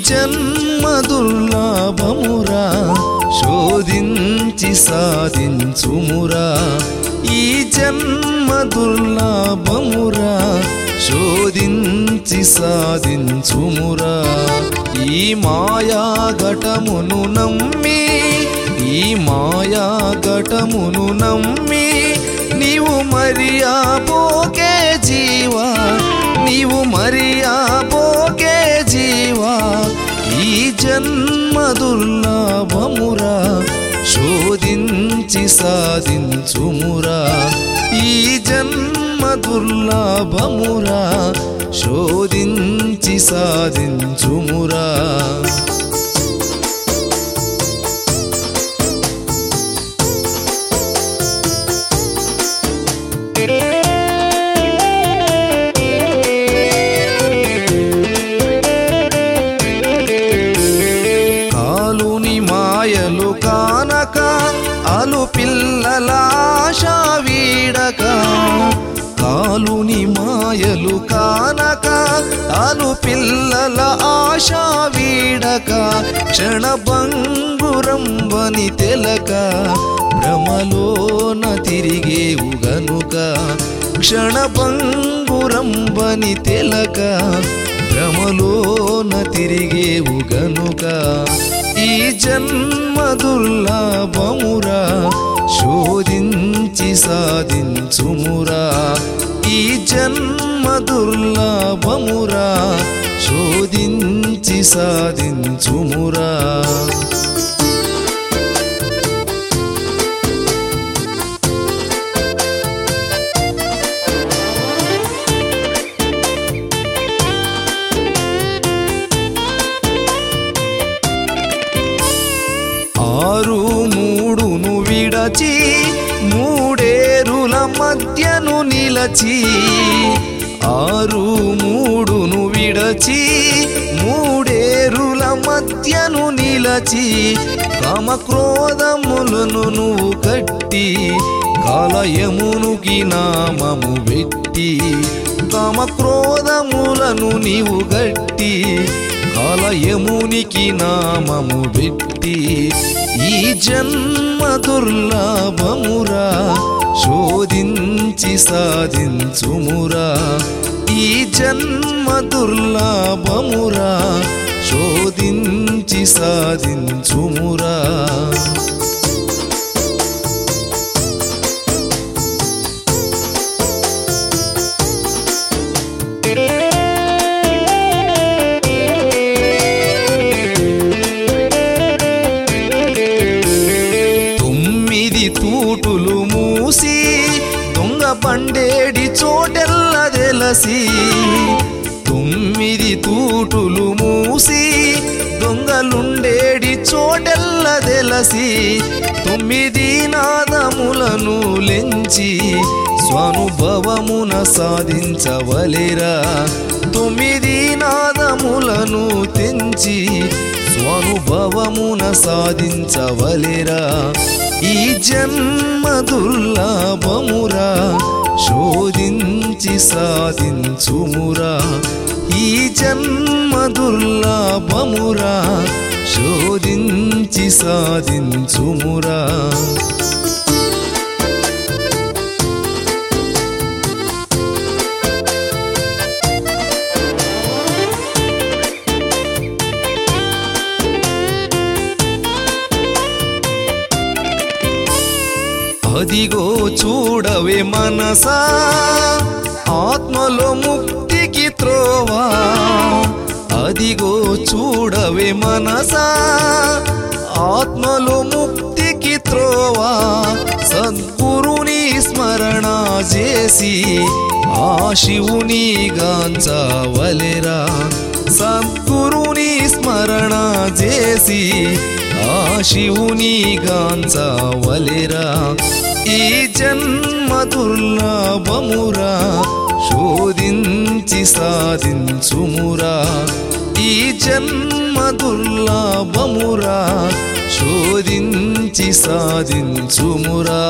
జన్మ దుర్లభమురా శోధించి సాధించుమురా ఈ జన్మ దుర్లభమురా శోధించి సాధించుమురా ఈ మాయా ఘటమును నమ్మి ఈ మాయా ఘటమును నమ్మి నీవు మరియా పోకే జీవా నీవు మరియా పోకే జీవా ఈ జన్మ దుర్లభమురా శోధించి సాధించుమురా ఈ జన్మ దుర్లభమురా శోధించి సాధించుమురా కాలుని మాయలు కానక అలు పిల్లల ఆశ వీడక కాలుని మాయలు కానక అలు పిల్లల ఆశ వీడక క్షణభంగురంబని తెలక భ్రమలోన తిరిగేవు గనుక క్షణభంగురంబని తెలక భ్రమలోన తిరిగేవు గనుక ఈ జన్మ దుర్లభమురా శోధించి సాధించుమురా ఈ జన్మ దుర్లభమురా శోధించి సాధించుమురా ఆరు మూడును విడచి మూడేరుల మధ్యను నిలచి ఆరు మూడును విడచి మూడేరుల మధ్యను నిలచి కామక్రోధములను నువ్వు కట్టి కాలయమునుకి నామము పెట్టి కామక్రోధములను నీవు గట్టి కాలయమునికి నామము పెట్టి ఈ జన్మ దుర్లభమురా శోధించి సాధించుమురా ఈ జన్మ దుర్లభమురా శోధించి సాధించుమురా తొమ్మిది తూటులు మూసి దొంగ పండేడి చోటెల్ల తెలసి తొమ్మిది తూటులు మూసి దొంగలుండేడి చోటెల్ల తెలసి తొమ్మిది నాదములను లెంచి స్వానుభవమున సాధించవలేరా తొమ్మిది నాదములను తెంచి స్వానుభవమున సాధించవలేరా ఈ జన్మ దుర్లభమురా శోధించి సాధించుమురా ఈ జన్మ దుర్లభమురా శోధించి సాధించుమురా అదిగో చూడవే మనసా ఆత్మలో ముక్తికి త్రోవా అదిగో చూడవే మనసా ఆత్మలో ముక్తికి త్రోవా సద్గురుని స్మరణ చేసి ఆ శివుని గాంచవలెరా సద్గురుని స్మరణ చేసి ఆ శివుని గాంచవలెరా ఈ జన్మ దుర్లభమురా శోధించి సాధించుమురా ఈ జన్మ దుర్లభమురా శోధించి సాధించుమురా